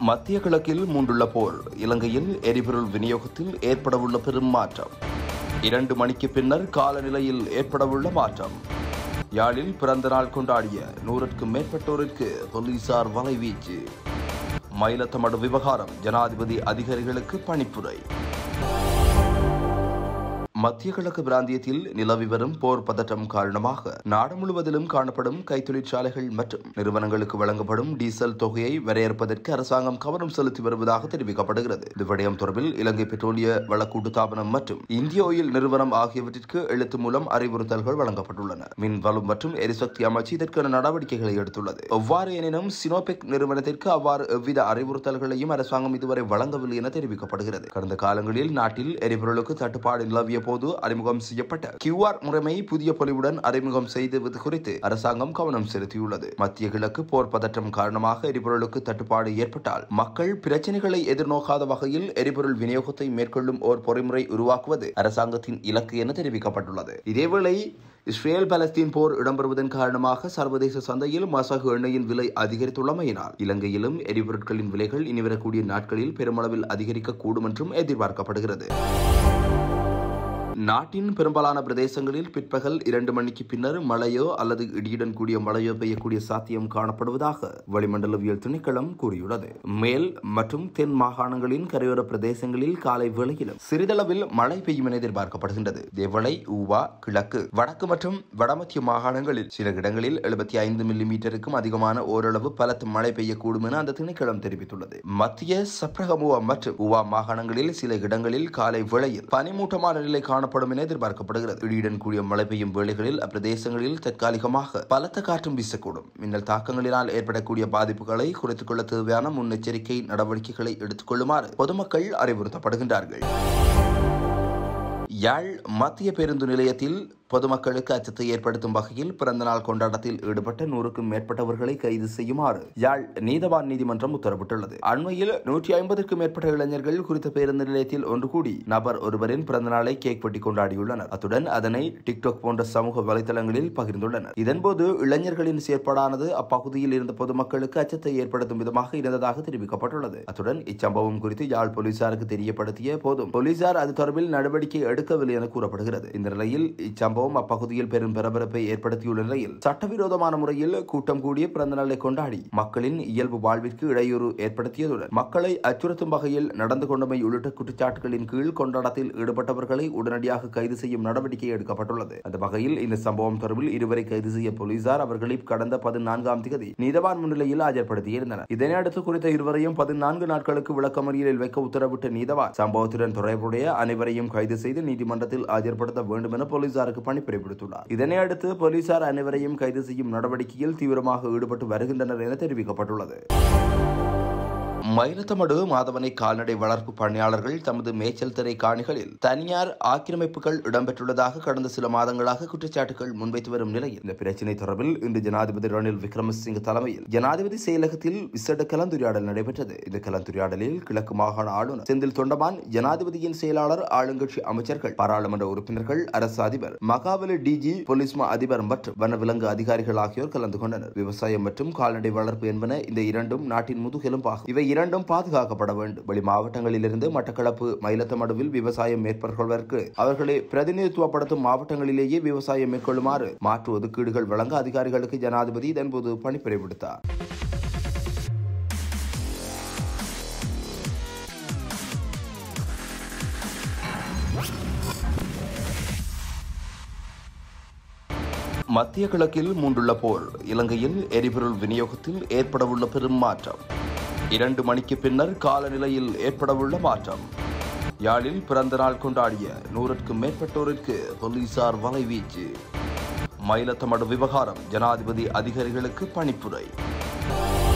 மத்திய கிழக்கில் மூண்டுள்ள போர் இலங்கையில் எரிபொருள் விநியோகத்தில் ஏற்படவுள்ள பெரும் மாற்றம் இரண்டு மணிக்கு பின்னர் காலநிலையில் ஏற்படவுள்ள மாற்றம் யாழில் பிறந்த நாள் கொண்டாடிய நூறுக்கும் மேற்பட்டோருக்கு போலீசார் வலைவீச்சு மயிலத்தமடு விவகாரம் ஜனாதிபதி அதிகாரிகளுக்கு பணிப்புரை மத்திய கிழக்கு பிராந்தியத்தில் நிலவி வரும் போர் பதட்டம் காரணமாக நாடு முழுவதிலும் காணப்படும் கைத்தொழிற்சாலைகள் மற்றும் நிறுவனங்களுக்கு வழங்கப்படும் டீசல் தொகையை வரையறுப்பதற்கு அரசாங்கம் கவனம் செலுத்தி வருவதாக தெரிவிக்கப்படுகிறது இந்த விடயம் தொடர்பில் இலங்கை பெட்ரோலிய வள கூட்டுத்தாபனம் மற்றும் இந்திய ஆயில் நிறுவனம் ஆகியவற்றிற்கு எழுத்து மூலம் அறிவுறுத்தல்கள் வழங்கப்பட்டுள்ளன மின் வலும் மற்றும் எரிசக்தி அமைச்சு இதற்கான நடவடிக்கைகளை எடுத்துள்ளது எவ்வாறு எனினும் சினோபெக் நிறுவனத்திற்கு அவ்வாறு எவ்வித அறிவுறுத்தல்களையும் அரசாங்கம் இதுவரை வழங்கவில்லை என தெரிவிக்கப்படுகிறது கடந்த காலங்களில் நாட்டில் எரிபொருளுக்கு தட்டுப்பாடு நிலவிய போது அறிமுகம் செய்யப்பட்ட கியூஆர் முறைமை புதிய பொலிவுடன் அறிமுகம் செய்தது குறித்து அரசாங்கம் கவனம் செலுத்தியுள்ளது மத்திய கிழக்கு போர் பதற்றம் காரணமாக எரிபொருளுக்கு தட்டுப்பாடு ஏற்பட்டால் மக்கள் பிரச்சனைகளை எதிர்நோக்காத வகையில் எரிபொருள் விநியோகத்தை மேற்கொள்ளும் ஓர் பொறிமுறை உருவாக்குவது அரசாங்கத்தின் இலக்கு என தெரிவிக்கப்பட்டுள்ளது இதேவேளை இஸ்ரேல் பலஸ்தீன் போர் இடம்பெறுவதன் காரணமாக சர்வதேச சந்தையில் மசகு எண்ணெயின் விலை அதிகரித்துள்ளமையினால் இலங்கையிலும் எரிபொருட்களின் விலைகள் இனிவரக்கூடிய நாட்களில் பெருமளவில் அதிகரிக்கக்கூடும் என்றும் எதிர்பார்க்கப்படுகிறது நாட்டின் பெரும்பாலான பிரதேசங்களில் பிற்பகல் இரண்டு மணிக்கு பின்னர் மழையோ அல்லது இடியுடன் கூடிய மழையோ பெய்யக்கூடிய சாத்தியம் காணப்படுவதாக வளிமண்டலவியல் திணைக்களம் கூறியுள்ளது மேல் மற்றும் தென் மாகாணங்களின் கரையோர பிரதேசங்களில் காலை வேளையிலும் சிறிதளவில் மழை பெய்யும் என எதிர்பார்க்கப்படுகின்றது இதேவேளை ஊவா கிழக்கு வடக்கு மற்றும் வடமத்திய மாகாணங்களில் சில இடங்களில் எழுபத்தி ஐந்து மில்லி மீட்டருக்கும் அதிகமான ஓரளவு பலத்த மழை பெய்யக்கூடும் என அந்த திணைக்களம் தெரிவித்துள்ளது மத்திய சப்ரகமுவா மற்றும் ஊவா மாகாணங்களில் சில இடங்களில் காலை வேளையில் பனிமூட்டமான நிலை காண காணப்படும் என எதிர்பார்க்கப்படுகிறது இடியுடன் கூடிய மழை பெய்யும் வேளைகளில் அப்பிரதேசங்களில் தற்காலிகமாக பலத்த காற்றும் வீசக்கூடும் மின்னல் தாக்கங்களினால் ஏற்படக்கூடிய பாதிப்புகளை குறைத்துக் கொள்ள தேவையான முன்னெச்சரிக்கை நடவடிக்கைகளை எடுத்துக் கொள்ளுமாறு பொதுமக்கள் அறிவுறுத்தப்படுகின்றார்கள் யாழ் மத்திய பேருந்து நிலையத்தில் பொதுமக்களுக்கு அச்சத்தை ஏற்படுத்தும் வகையில் பிறந்தநாள் கொண்டாட்டத்தில் ஈடுபட்ட நூறுக்கும் மேற்பட்டவர்களை கைது செய்யுமாறு யாழ் நீதவான் நீதிமன்றம் உத்தரவிட்டுள்ளது அண்மையில் நூற்றி ஐம்பதுக்கும் மேற்பட்ட இளைஞர்கள் குறித்த பேருந்து நிலையத்தில் ஒன்று கூடி நபர் ஒருவரின் பிறந்தநாளை கேக் வெட்டி கொண்டாடியுள்ளனர் அத்துடன் அதனை டிக்டாக் போன்ற சமூக வலைதளங்களில் பகிர்ந்துள்ளனர் இதன்போது இளைஞர்களின் செயற்பாடானது அப்பகுதியில் இருந்த பொதுமக்களுக்கு அச்சத்தை ஏற்படுத்தும் விதமாக இருந்ததாக தெரிவிக்கப்பட்டுள்ளது அத்துடன் இச்சம்பவம் குறித்து யாழ் போலீசாருக்கு தெரியப்படுத்திய போதும் போலீசார் அது தொடர்பில் நடவடிக்கை எடுக்கவில்லை என கூறப்படுகிறது இந்த நிலையில் இச்சம்பவம் சம்பவம் அப்பகுதியில் பெரும் பரபரப்பை ஏற்படுத்தியுள்ள நிலையில் சட்டவிரோதமான முறையில் கூட்டம் கூடிய பிறந்த நாளை கொண்டாடி மக்களின் இயல்பு வாழ்விற்கு இடையூறு ஏற்படுத்தியதுடன் மக்களை அச்சுறுத்தும் வகையில் நடந்து கொண்டமை உள்ளிட்ட குற்றச்சாட்டுகளின் கீழ் கொண்டாட்டத்தில் ஈடுபட்டவர்களை உடனடியாக கைது செய்யும் நடவடிக்கை எடுக்கப்பட்டுள்ளது அந்த வகையில் இந்த சம்பவம் தொடர்பில் இருவரை கைது செய்ய போலீசார் அவர்களை கடந்த பதினான்காம் தேதி நீதவான் முன்னிலையில் ஆஜர்படுத்தியிருந்தனர் இதனையடுத்து குறித்த இருவரையும் பதினான்கு நாட்களுக்கு விளக்கமறியலில் வைக்க உத்தரவிட்ட நீதவான் சம்பவத்துடன் தொடர்புடைய அனைவரையும் கைது செய்து நீதிமன்றத்தில் ஆஜர்படுத்த வேண்டும் என போலீசாருக்கு பணிப்புரை விடுத்துள்ளார் இதனை அடுத்து போலீசார் அனைவரையும் கைது செய்யும் நடவடிக்கையில் தீவிரமாக ஈடுபட்டு வருகின்றனர் என தெரிவிக்கப்பட்டுள்ளது மயிலத்தமடு மாதவனை கால்நடை வளர்ப்பு பணியாளர்கள் தமது மேய்ச்சல் திரை காணிகளில் தனியார் ஆக்கிரமிப்புகள் இடம்பெற்றுள்ளதாக கடந்த சில மாதங்களாக குற்றச்சாட்டுகள் முன்வைத்து வரும் நிலையில் இந்த பிரச்சினை தொடர்பில் இன்று ஜனாதிபதி ரணில் விக்ரமசிங்க தலைமையில் ஜனாதிபதி செயலகத்தில் விசேட கலந்துரையாடல் நடைபெற்றது இந்த கலந்துரையாடலில் கிழக்கு மாகாண ஆளுநர் செந்தில் தொண்டமான் ஜனாதிபதியின் செயலாளர் ஆளுங்கட்சி அமைச்சர்கள் பாராளுமன்ற உறுப்பினர்கள் அரசு அதிபர் மகாவலி டிஜி போலீஸ் மா அதிபர் மற்றும் வனவிலங்கு அதிகாரிகள் ஆகியோர் கலந்து கொண்டனர் விவசாயம் மற்றும் கால்நடை வளர்ப்பு என்பன இந்த இரண்டும் நாட்டின் முதுகெலும்பாகும் இவை இரண்டும் பாதுகாக்கப்பட வேண்டும் வெளி மாவட்டங்களிலிருந்து மட்டக்களப்பு மயிலத்தமடுவில் விவசாயம் மேற்கொள்வதற்கு அவர்களை பிரதிநிதித்துவப்படுத்தும் மாவட்டங்களிலேயே விவசாயம் மேற்கொள்ளுமாறு மாற்று ஒதுக்கீடுகள் வழங்க அதிகாரிகளுக்கு ஜனாதிபதி இதன்போது பணிப்புரை விடுத்தார் மத்திய கிழக்கில் மூண்டுள்ள போர் இலங்கையில் எரிபொருள் விநியோகத்தில் ஏற்படவுள்ள பெரும் மாற்றம் இரண்டு மணிக்கு பின்னர் காலநிலையில் ஏற்படவுள்ள மாற்றம் யாழில் பிறந்த நாள் கொண்டாடிய நூறுக்கும் மேற்பட்டோருக்கு போலீசார் வலைவீச்சு மயிலத்தமடு விவகாரம் ஜனாதிபதி அதிகாரிகளுக்கு பணிப்புரை